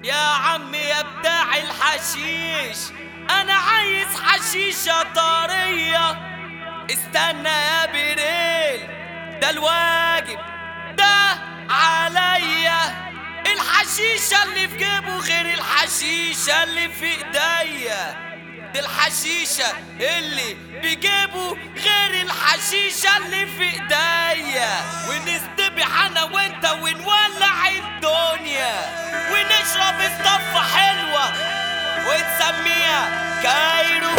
يا عمي يا بتاع الحشيش انا عايز حشيشة طرية استنى يا بيريل ده الواجب ده عليا الحشيشة اللي في جيبه غير الحشيشة اللي في ايديا دي الحشيشة اللي بجيبه غير الحشيشة اللي في ايديا ونستبح انا وانت ونولع الدنيا ونشرب الصفة حلوة ونسميها كايرو